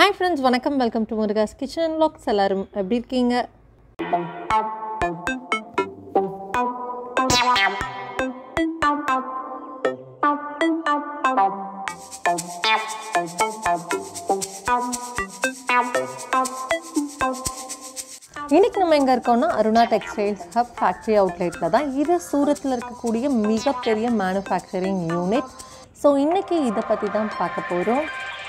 hi friends வணக்கம் welcome to Muruga's kitchen logs எல்லாரும் எப்படி இருக்கீங்க இன்னைக்கு நம்ம எங்கே இருக்கோம்னா அருணா டெக்ஸ்டைல்ஸ் ஹப் ஃபேக்ட்ரி அவுட்லெட்டில் தான் இது சூரத்தில் இருக்கக்கூடிய மிகப்பெரிய மேனுஃபேக்சரிங் யூனிட் ஸோ இன்னைக்கு இதை பற்றி தான் பார்க்க போகிறோம்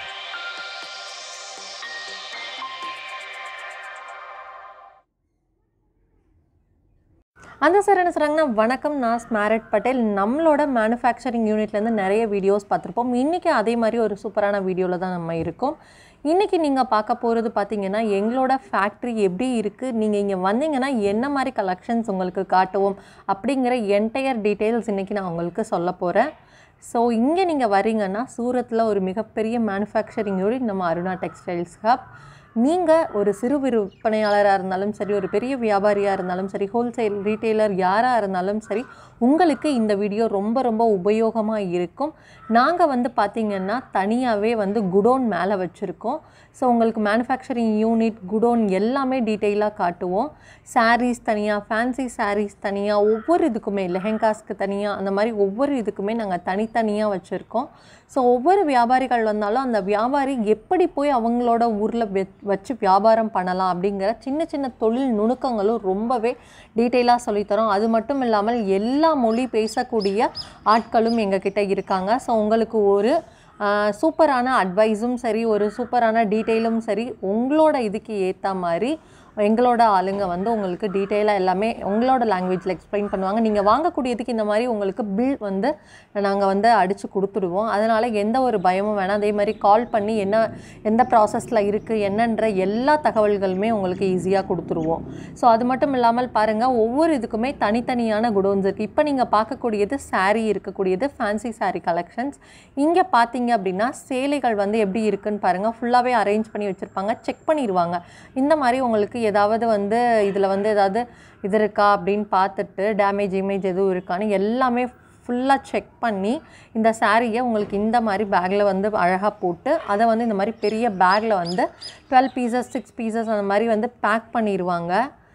அந்த சார் என்ன சொல்கிறாங்கன்னா வணக்கம் நான் ஸ்மாரட் பட்டேல் நம்மளோட மேனுஃபேக்சரிங் யூனிட்லேருந்து நிறைய வீடியோஸ் பார்த்துருப்போம் இன்றைக்கி அதே மாதிரி ஒரு சூப்பரான வீடியோவில் தான் நம்ம இருக்கோம் இன்றைக்கி நீங்கள் பார்க்க போகிறது பார்த்தீங்கன்னா எங்களோட ஃபேக்ட்ரி எப்படி இருக்குது நீங்கள் இங்கே வந்தீங்கன்னா என்ன மாதிரி கலெக்ஷன்ஸ் உங்களுக்கு காட்டுவோம் அப்படிங்கிற என்டையர் டீட்டெயில்ஸ் இன்றைக்கி நான் உங்களுக்கு சொல்ல போகிறேன் ஸோ இங்கே நீங்கள் வரீங்கன்னா சூரத்தில் ஒரு மிகப்பெரிய மேனுஃபேக்சரிங் யூனிட் நம்ம அருணா டெக்ஸ்டைல்ஸ் ஹப் நீங்கள் ஒரு சிறு விற்பனையாளராக இருந்தாலும் சரி ஒரு பெரிய வியாபாரியாக இருந்தாலும் சரி ஹோல்சேல் ரீட்டெய்லர் யாராக இருந்தாலும் சரி உங்களுக்கு இந்த வீடியோ ரொம்ப ரொம்ப உபயோகமாக இருக்கும் நாங்கள் வந்து பார்த்திங்கன்னா தனியாகவே வந்து குடோன் மேலே வச்சுருக்கோம் ஸோ உங்களுக்கு மேனுஃபேக்சரிங் யூனிட் குடோன் எல்லாமே டீட்டெயிலாக காட்டுவோம் சாரீஸ் தனியாக ஃபேன்சி சாரீஸ் தனியாக ஒவ்வொரு இதுக்குமே லெஹெங்காஸ்க்கு தனியாக அந்த மாதிரி ஒவ்வொரு இதுக்குமே நாங்கள் தனித்தனியாக வச்சுருக்கோம் ஸோ ஒவ்வொரு வியாபாரிகள் வந்தாலும் அந்த வியாபாரி எப்படி போய் அவங்களோட ஊரில் வச்சு வியாபாரம் பண்ணலாம் அப்படிங்கிற சின்ன சின்ன தொழில் நுணுக்கங்களும் ரொம்பவே டீட்டெயிலாக சொல்லித்தரோம் அது மட்டும் இல்லாமல் எல்லா மொழி பேசக்கூடிய ஆட்களும் எங்ககிட்ட இருக்காங்க ஸோ உங்களுக்கு ஒரு சூப்பரான அட்வைஸும் சரி ஒரு சூப்பரான டீட்டெயிலும் சரி உங்களோட இதுக்கு ஏற்ற மாதிரி எங்களோட ஆளுங்க வந்து உங்களுக்கு டீட்டெயிலாக எல்லாமே உங்களோட லாங்குவேஜில் எக்ஸ்பிளைன் பண்ணுவாங்க நீங்கள் வாங்கக்கூடியதுக்கு இந்த மாதிரி உங்களுக்கு பில் வந்து நாங்கள் வந்து அடித்து கொடுத்துடுவோம் அதனால் எந்த ஒரு பயமும் வேணாம் அதே மாதிரி கால் பண்ணி என்ன எந்த ப்ராசஸில் இருக்குது என்னன்ற எல்லா தகவல்களுமே உங்களுக்கு ஈஸியாக கொடுத்துருவோம் ஸோ அது மட்டும் இல்லாமல் பாருங்கள் ஒவ்வொரு இதுக்குமே தனித்தனியான குடோன்ஸ் இருக்குது இப்போ நீங்கள் பார்க்கக்கூடியது சாரீ இருக்கக்கூடியது ஃபேன்சி சாரீ கலெக்ஷன்ஸ் இங்கே பார்த்தீங்க அப்படின்னா சேலைகள் வந்து எப்படி இருக்குன்னு பாருங்கள் ஃபுல்லாகவே அரேஞ்ச் பண்ணி வச்சுருப்பாங்க செக் பண்ணிடுவாங்க இந்த மாதிரி உங்களுக்கு ஏதாவது வந்து இதில் வந்து ஏதாவது இது இருக்கா அப்படின்னு பார்த்துட்டு டேமேஜ் இமேஜ் எதுவும் இருக்கான்னு எல்லாமே ஃபுல்லாக செக் பண்ணி இந்த சாரியை உங்களுக்கு இந்த மாதிரி பேக்கில் வந்து அழகாக போட்டு அதை வந்து இந்த மாதிரி பெரிய பேக்கில் வந்து டுவெல் பீசஸ் சிக்ஸ் பீசஸ் அந்த மாதிரி வந்து பேக் பண்ணிடுவாங்க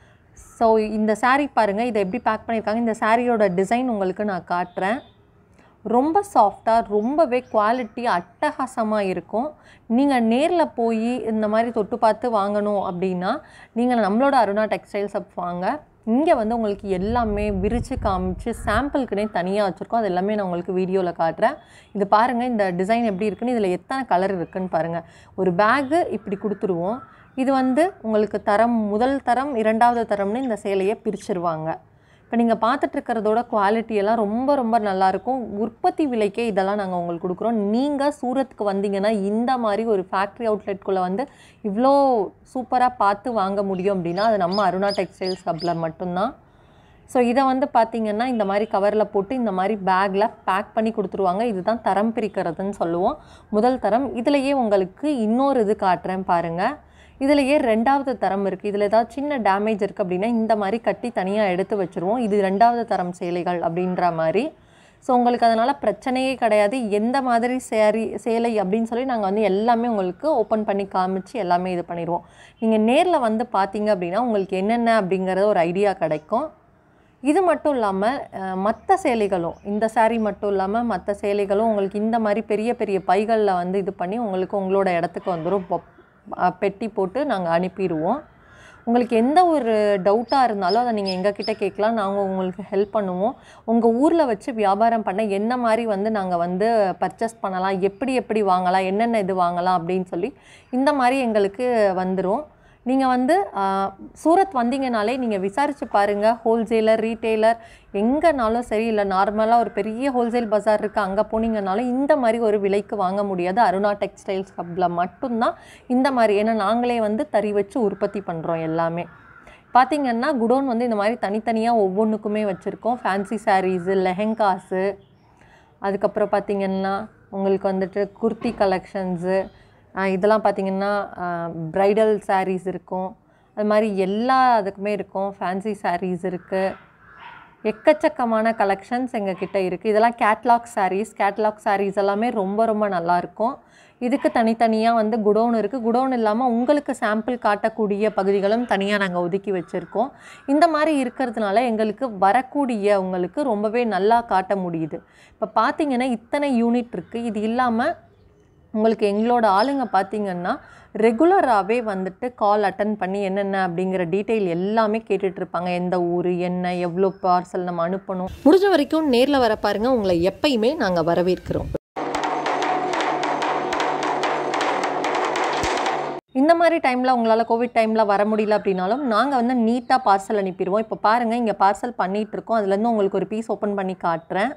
ஸோ இந்த சாரீ பாருங்கள் இதை எப்படி பேக் பண்ணியிருக்காங்க இந்த சாரியோட டிசைன் உங்களுக்கு நான் காட்டுறேன் ரொம்ப சாஃப்டாக ரொம்பவே குவாலிட்டி அட்டகாசமாக இருக்கும் நீங்கள் நேரில் போய் இந்த மாதிரி தொட்டு பார்த்து வாங்கணும் அப்படின்னா நீங்கள் நம்மளோட அருணா டெக்ஸ்டைல்ஸ் அப் வாங்க இங்கே வந்து உங்களுக்கு எல்லாமே விரித்து காமிச்சு சாம்பிளுக்குனே தனியாக வச்சுருக்கோம் அது எல்லாமே நான் உங்களுக்கு வீடியோவில் காட்டுறேன் இது பாருங்கள் இந்த டிசைன் எப்படி இருக்குன்னு இதில் எத்தனை கலர் இருக்குன்னு பாருங்கள் ஒரு பேகு இப்படி கொடுத்துருவோம் இது வந்து உங்களுக்கு தரம் முதல் தரம் இரண்டாவது தரம்னு இந்த சேலையை பிரிச்சிருவாங்க இப்போ நீங்கள் பார்த்துட்ருக்கிறதோட குவாலிட்டியெல்லாம் ரொம்ப ரொம்ப நல்லாயிருக்கும் உற்பத்தி விலைக்கே இதெல்லாம் நாங்கள் உங்களுக்கு கொடுக்குறோம் நீங்கள் சூரத்துக்கு வந்தீங்கன்னா இந்த மாதிரி ஒரு ஃபேக்ட்ரி அவுட்லெட்குள்ளே வந்து இவ்வளோ சூப்பராக பார்த்து வாங்க முடியும் அப்படின்னா அது நம்ம அருணா டெக்ஸ்டைல்ஸ் ஹப்பில் மட்டும்தான் ஸோ இதை வந்து பார்த்திங்கன்னா இந்த மாதிரி கவரில் போட்டு இந்த மாதிரி பேக்கில் பேக் பண்ணி கொடுத்துருவாங்க இதுதான் தரம் பிரிக்கிறதுன்னு சொல்லுவோம் முதல் தரம் இதுலேயே உங்களுக்கு இன்னொரு இது காட்டுறேன் பாருங்கள் இதுலேயே ரெண்டாவது தரம் இருக்குது இதில் ஏதாவது சின்ன டேமேஜ் இருக்குது அப்படின்னா இந்த மாதிரி கட்டி தனியாக எடுத்து வச்சுருவோம் இது ரெண்டாவது தரம் சேலைகள் அப்படின்ற மாதிரி ஸோ உங்களுக்கு அதனால் பிரச்சனையே கிடையாது எந்த மாதிரி சேரி சேலை அப்படின்னு சொல்லி நாங்கள் வந்து எல்லாமே உங்களுக்கு ஓப்பன் பண்ணி காமிச்சு எல்லாமே இது பண்ணிடுவோம் நீங்கள் நேரில் வந்து பார்த்தீங்க அப்படின்னா உங்களுக்கு என்னென்ன அப்படிங்கிறத ஒரு ஐடியா கிடைக்கும் இது மட்டும் இல்லாமல் மற்ற சேலைகளும் இந்த சாரீ மட்டும் இல்லாமல் மற்ற சேலைகளும் உங்களுக்கு இந்த மாதிரி பெரிய பெரிய பைகளில் வந்து இது பண்ணி உங்களுக்கு உங்களோட இடத்துக்கு வந்துடும் பெட்டி போட்டு நாங்கள் அனுப்பிடுவோம் உங்களுக்கு எந்த ஒரு டவுட்டாக இருந்தாலும் அதை நீங்கள் எங்ககிட்ட கேட்கலாம் நாங்கள் உங்களுக்கு ஹெல்ப் பண்ணுவோம் உங்கள் ஊரில் வச்சு வியாபாரம் பண்ண என்ன மாதிரி வந்து நாங்கள் வந்து பர்ச்சேஸ் பண்ணலாம் எப்படி எப்படி வாங்கலாம் என்னென்ன இது வாங்கலாம் அப்படின்னு சொல்லி இந்த மாதிரி எங்களுக்கு வந்துடும் நீங்கள் வந்து சூரத் வந்தீங்கனாலே நீங்கள் விசாரித்து பாருங்கள் ஹோல்சேலர் ரீட்டெய்லர் எங்கேனாலும் சரி இல்லை நார்மலாக ஒரு பெரிய ஹோல்சேல் பஜார் இருக்குது அங்கே போனீங்கனாலும் இந்த மாதிரி ஒரு விலைக்கு வாங்க முடியாது அருணா டெக்ஸ்டைல்ஸ் ஹப்பில் மட்டும்தான் இந்த மாதிரி ஏன்னா நாங்களே வந்து தறி வச்சு உற்பத்தி பண்ணுறோம் எல்லாமே பார்த்திங்கன்னா குடோன் வந்து இந்த மாதிரி தனித்தனியாக ஒவ்வொன்றுக்குமே வச்சுருக்கோம் ஃபேன்சி சாரீஸு லெஹெங்காஸு அதுக்கப்புறம் பார்த்திங்கன்னா உங்களுக்கு வந்துட்டு குர்த்தி கலெக்ஷன்ஸு இதெல்லாம் பார்த்திங்கன்னா ப்ரைடல் சாரீஸ் இருக்கும் அது மாதிரி எல்லா அதுக்குமே இருக்கும் ஃபேன்சி சாரீஸ் இருக்குது எக்கச்சக்கமான கலெக்ஷன்ஸ் எங்கள் கிட்ட இருக்குது இதெல்லாம் கேட்லாக் sarees கேட்லாக் sarees எல்லாமே ரொம்ப ரொம்ப நல்லாயிருக்கும் இதுக்கு தனித்தனியாக வந்து குடோன் இருக்குது குடோன் இல்லாமல் உங்களுக்கு சாம்பிள் காட்டக்கூடிய பகுதிகளும் தனியாக நாங்கள் ஒதுக்கி வச்சுருக்கோம் இந்த மாதிரி இருக்கிறதுனால எங்களுக்கு வரக்கூடிய உங்களுக்கு ரொம்பவே நல்லா காட்ட முடியுது இப்போ பார்த்தீங்கன்னா இத்தனை யூனிட் இருக்குது இது இல்லாமல் உங்களுக்கு எங்களோட ஆளுங்க பார்த்தீங்கன்னா ரெகுலராகவே வந்துட்டு கால் அட்டன் பண்ணி என்னென்ன அப்படிங்கிற டீட்டெயில் எல்லாமே கேட்டுட்டு இருப்பாங்க எந்த ஊர் என்ன எவ்வளோ பார்சல் நம்ம அனுப்பணும் முடிஞ்ச வரைக்கும் நேரில் வர பாருங்க உங்களை எப்பயுமே நாங்கள் வரவேற்கிறோம் இந்த மாதிரி டைமில் உங்களால் கோவிட் டைமில் வர முடியல அப்படின்னாலும் நாங்கள் வந்து நீட்டாக பார்சல் அனுப்பிடுவோம் இப்போ பாருங்கள் இங்கே பார்சல் பண்ணிகிட்டு இருக்கோம் அதுலேருந்து உங்களுக்கு ஒரு பீஸ் ஓப்பன் பண்ணி காட்டுறேன்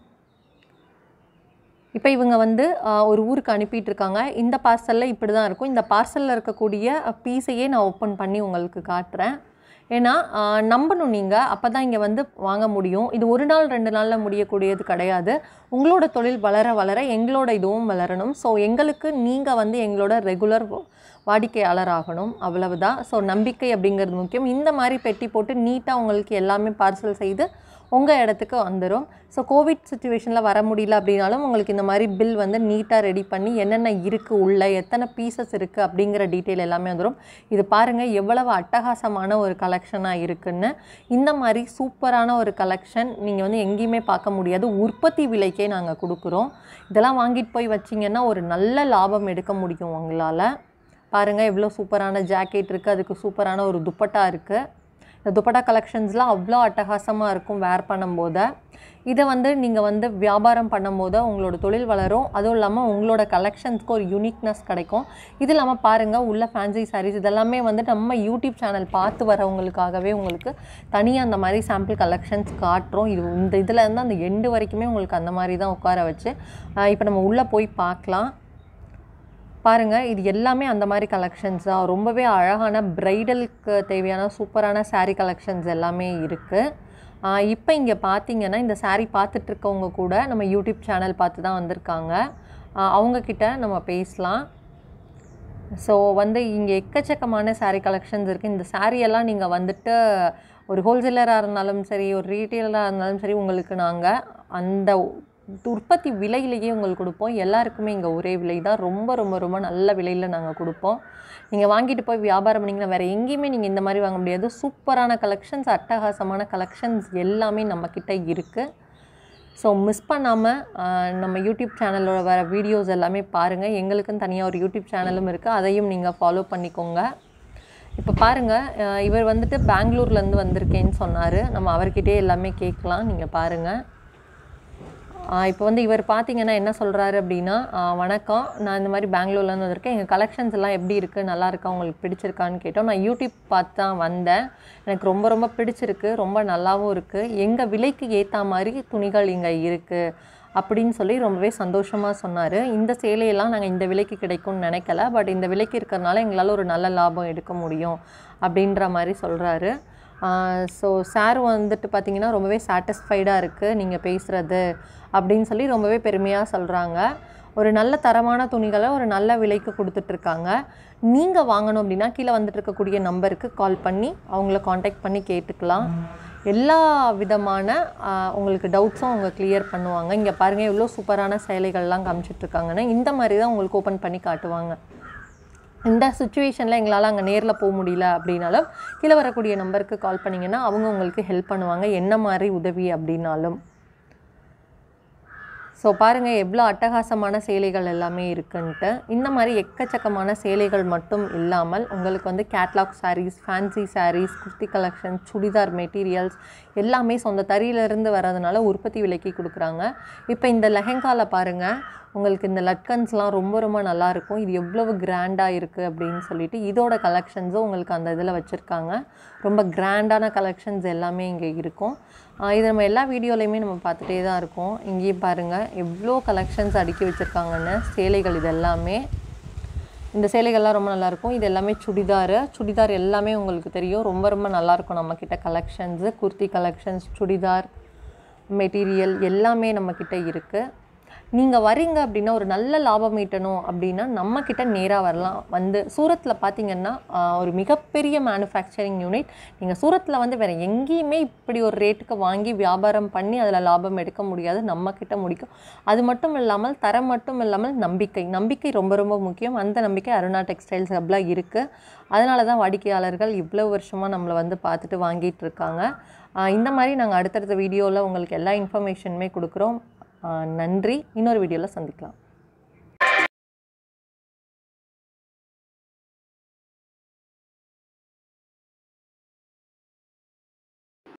இப்போ இவங்க வந்து ஆஹ், ஒரு ஊருக்கு அனுப்பிட்டு இருக்காங்க இந்த பார்சலில் இப்படி தான் இருக்கும் இந்த பார்சலில் இருக்கக்கூடிய பீஸையே நான் ஓப்பன் பண்ணி உங்களுக்கு காட்டுறேன் ஏன்னா ஆஹ், நம்பணும் நீங்கள் அப்போ தான் இங்கே வந்து வாங்க முடியும் இது ஒரு நாள் ரெண்டு நாளில் முடியக்கூடியது கிடையாது உங்களோட தொழில் வளர வளர எங்களோட இதுவும் வளரணும் ஸோ எங்களுக்கு நீங்கள் வந்து எங்களோட ரெகுலர் வாடிக்கையாளர் ஆகணும் அவ்வளவுதான் ஸோ நம்பிக்கை அப்படிங்கிறது முக்கியம் இந்த மாதிரி பெட்டி போட்டு நீட்டாக உங்களுக்கு எல்லாமே பார்சல் செய்து உங்கள் இடத்துக்கு வந்துடும் ஸோ கோவிட் சுச்சுவேஷனில் வர முடியல அப்படின்னாலும் உங்களுக்கு இந்த மாதிரி பில் வந்து நீட்டாக ரெடி பண்ணி என்னென்ன இருக்குது உள்ள எத்தனை பீசஸ் இருக்குது அப்படிங்கிற டீட்டெயில் எல்லாமே வந்துடும் இது பாருங்கள் எவ்வளவு அட்டகாசமான ஒரு கலெக்ஷனாக இருக்குன்னு இந்த மாதிரி சூப்பரான ஒரு கலெக்ஷன் நீங்கள் வந்து எங்கேயுமே பார்க்க முடியாது உற்பத்தி விலைக்கே நாங்கள் கொடுக்குறோம் இதெல்லாம் வாங்கிட்டு போய் வச்சிங்கன்னா ஒரு நல்ல லாபம் எடுக்க முடியும் உங்களால் பாருங்கள் எவ்வளோ சூப்பரான ஜாக்கெட் இருக்குது அதுக்கு சூப்பரான ஒரு துப்பட்டா இருக்குது இந்த துப்பட்டா கலெக்ஷன்ஸ்லாம் அவ்வளோ அட்டகாசமாக இருக்கும் வேர் பண்ணும்போது இதை வந்து நீங்கள் வந்து வியாபாரம் பண்ணும்போது உங்களோட தொழில் வளரும் அதுவும் இல்லாமல் உங்களோட கலெக்ஷன்ஸ்க்கு ஒரு யூனிக்னஸ் கிடைக்கும் இது இல்லாமல் பாருங்கள் உள்ள ஃபேன்சி சாரீஸ் இதெல்லாமே வந்து நம்ம யூடியூப் சேனல் பார்த்து வரவங்களுக்காகவே உங்களுக்கு தனியாக அந்த மாதிரி சாம்பிள் கலெக்ஷன்ஸ் காட்டுறோம் இது இந்த இதில் இருந்து அந்த எண்டு வரைக்குமே உங்களுக்கு அந்த மாதிரி தான் உட்கார வச்சு இப்போ நம்ம உள்ளே போய் பார்க்கலாம் பாருங்கள் இது எல்லாமே அந்த மாதிரி கலெக்ஷன்ஸ் தான் ரொம்பவே அழகான ப்ரைடலுக்கு தேவையான சூப்பரான saree கலெக்ஷன்ஸ் எல்லாமே இருக்குது இப்போ இங்கே பார்த்தீங்கன்னா இந்த saree பார்த்துட்டு இருக்கவங்க கூட நம்ம யூடியூப் சேனல் பார்த்து தான் வந்திருக்காங்க ஆஹ் அவங்கக்கிட்ட நம்ம பேசலாம் ஸோ வந்து இங்கே எக்கச்சக்கமான saree கலெக்ஷன்ஸ் இருக்குது இந்த saree எல்லாம் நீங்கள் வந்துட்டு ஒரு ஹோல்சேலராக இருந்தாலும் சரி ஒரு ரீட்டெயிலராக இருந்தாலும் சரி உங்களுக்கு நாங்கள் அந்த உற்பத்தி விலையிலேயே உங்களுக்கு கொடுப்போம் எல்லாருக்குமே இங்கே ஒரே விலை தான் ரொம்ப ரொம்ப ரொம்ப நல்ல விலையில் நாங்கள் கொடுப்போம் நீங்கள் வாங்கிட்டு போய் வியாபாரம் பண்ணிங்கன்னா வேறு எங்கேயுமே நீங்கள் இந்த மாதிரி வாங்க முடியாது சூப்பரான கலெக்ஷன்ஸ் அட்டகாசமான கலெக்ஷன்ஸ் எல்லாமே நம்மக்கிட்ட இருக்குது ஸோ மிஸ் பண்ணாமல் நம்ம யூடியூப் சேனலோட வர வீடியோஸ் எல்லாமே பாருங்கள் எங்களுக்குன்னு தனியாக ஒரு யூடியூப் சேனலும் இருக்குது அதையும் நீங்கள் ஃபாலோ பண்ணிக்கோங்க இப்போ பாருங்கள் இவர் வந்துட்டு பெங்களூர்லேருந்து வந்திருக்கேன்னு சொன்னார் நம்ம அவர்கிட்டயே எல்லாமே கேட்கலாம் நீங்கள் பாருங்கள் இப்போ வந்து இவர் பார்த்தீங்கன்னா என்ன சொல்கிறாரு அப்படின்னா ஆஹ் வணக்கம் நான் இந்த மாதிரி பெங்களூர்லேருந்து வந்திருக்கேன் எங்கள் கலெக்ஷன்ஸ் எல்லாம் எப்படி இருக்குது நல்லா இருக்கா உங்களுக்கு பிடிச்சிருக்கான்னு கேட்டோம் நான் யூடியூப் பார்த்து தான் வந்தேன் எனக்கு ரொம்ப ரொம்ப பிடிச்சிருக்கு ரொம்ப நல்லாவும் இருக்குது எங்கள் விலைக்கு ஏற்ற மாதிரி துணிகள் இங்கே இருக்குது அப்படின்னு சொல்லி ரொம்பவே சந்தோஷமாக சொன்னார் இந்த சேலையெல்லாம் நாங்கள் இந்த விலைக்கு கிடைக்கும்னு நினைக்கல பட் இந்த விலைக்கு இருக்கிறதுனால எங்களால் ஒரு நல்ல லாபம் எடுக்க முடியும் அப்படின்ற மாதிரி சொல்கிறாரு ஸோ சார் வந்துட்டு பார்த்தீங்கன்னா ரொம்பவே சாட்டிஸ்ஃபைடாக இருக்குது நீங்கள் பேசுகிறது அப்படின்னு சொல்லி ரொம்பவே பெருமையாக சொல்கிறாங்க ஒரு நல்ல தரமான துணிகளை ஒரு நல்ல விலைக்கு கொடுத்துட்ருக்காங்க நீங்கள் வாங்கணும் அப்படின்னா கீழே வந்துட்டு இருக்கக்கூடிய நம்பருக்கு கால் பண்ணி அவங்கள காண்டாக்ட் பண்ணி கேட்டுக்கலாம் எல்லா விதமான ஆஹ், உங்களுக்கு டவுட்ஸும் அவங்க கிளியர் பண்ணுவாங்க இங்கே பாருங்கள் எவ்வளோ சூப்பரான சேலைகள்லாம் காமிச்சிட்ருக்காங்கன்னா இந்த மாதிரி தான் உங்களுக்கு ஓப்பன் பண்ணி காட்டுவாங்க இந்த சுச்சுவேஷனில் எங்களால் அங்கே நேரில் போக முடியல அப்படின்னாலும் கீழே வரக்கூடிய நம்பருக்கு கால் பண்ணிங்கன்னா அவங்க உங்களுக்கு ஹெல்ப் பண்ணுவாங்க என்ன மாதிரி உதவி அப்படின்னாலும் ஸோ பாருங்கள் எவ்வளோ அட்டகாசமான சேலைகள் எல்லாமே இருக்குன்ட்டு இந்த மாதிரி எக்கச்சக்கமான சேலைகள் மட்டும் இல்லாமல் உங்களுக்கு வந்து catalogue saris fancy saris kurti collection churidar materials எல்லாமே சொந்த தறியிலிருந்து வர்றதுனால உற்பத்தி விலைக்கு கொடுக்குறாங்க இப்போ இந்த லெஹெங்காவில் பாருங்கள் உங்களுக்கு இந்த லட்கன்ஸ்லாம் ரொம்ப ரொம்ப நல்லா இருக்கும் இது எவ்வளவு கிராண்டாக இருக்குது அப்படின்னு சொல்லிட்டு இதோட கலெக்ஷன்ஸும் உங்களுக்கு அந்த இதில் வச்சுருக்காங்க ரொம்ப கிராண்டான கலெக்ஷன்ஸ் எல்லாமே இங்கே இருக்கும் ஆஹ் இது நம்ம எல்லா வீடியோலையுமே நம்ம பார்த்துட்டே தான் இருக்கோம் இங்கேயும் பாருங்கள் எவ்வளோ கலெக்ஷன்ஸ் அடுக்கி வச்சுருக்காங்கன்னு சேலைகள் இது எல்லாமே இந்த சேலைகள்லாம் ரொம்ப நல்லாயிருக்கும் இது எல்லாமே சுடிதார் சுடிதார் எல்லாமே உங்களுக்கு தெரியும் ரொம்ப ரொம்ப நல்லாயிருக்கும் நம்மக்கிட்ட collections kurti collections churidar material எல்லாமே நம்மக்கிட்ட இருக்குது நீங்கள் வரீங்க அப்படின்னா ஒரு நல்ல லாபம் ஈட்டணும் அப்படின்னா நம்மக்கிட்ட நேராக வரலாம் வந்து சூரத்தில் பார்த்தீங்கன்னா ஆஹ், ஒரு மிகப்பெரிய மேனுஃபேக்சரிங் யூனிட் நீங்கள் சூரத்தில் வந்து வேறு எங்கேயுமே இப்படி ஒரு ரேட்டுக்கு வாங்கி வியாபாரம் பண்ணி அதில் லாபம் எடுக்க முடியாது நம்மக்கிட்ட முடிக்கும் அது மட்டும் இல்லாமல் தரம் மட்டும் இல்லாமல் நம்பிக்கை நம்பிக்கை ரொம்ப ரொம்ப முக்கியம் அந்த நம்பிக்கை அருணா டெக்ஸ்டைல்ஸ் ஹப்லாம் இருக்குது அதனால தான் வாடிக்கையாளர்கள் இவ்வளோ வருஷமாக நம்மளை வந்து பார்த்துட்டு வாங்கிட்டு இருக்காங்க ஆஹ் இந்த மாதிரி நாங்கள் அடுத்தடுத்த வீடியோவில் உங்களுக்கு எல்லா இன்ஃபர்மேஷனுமே கொடுக்குறோம் ஆஹ் நன்றி இன்னொரு வீடியோவில் சந்திக்கலாம்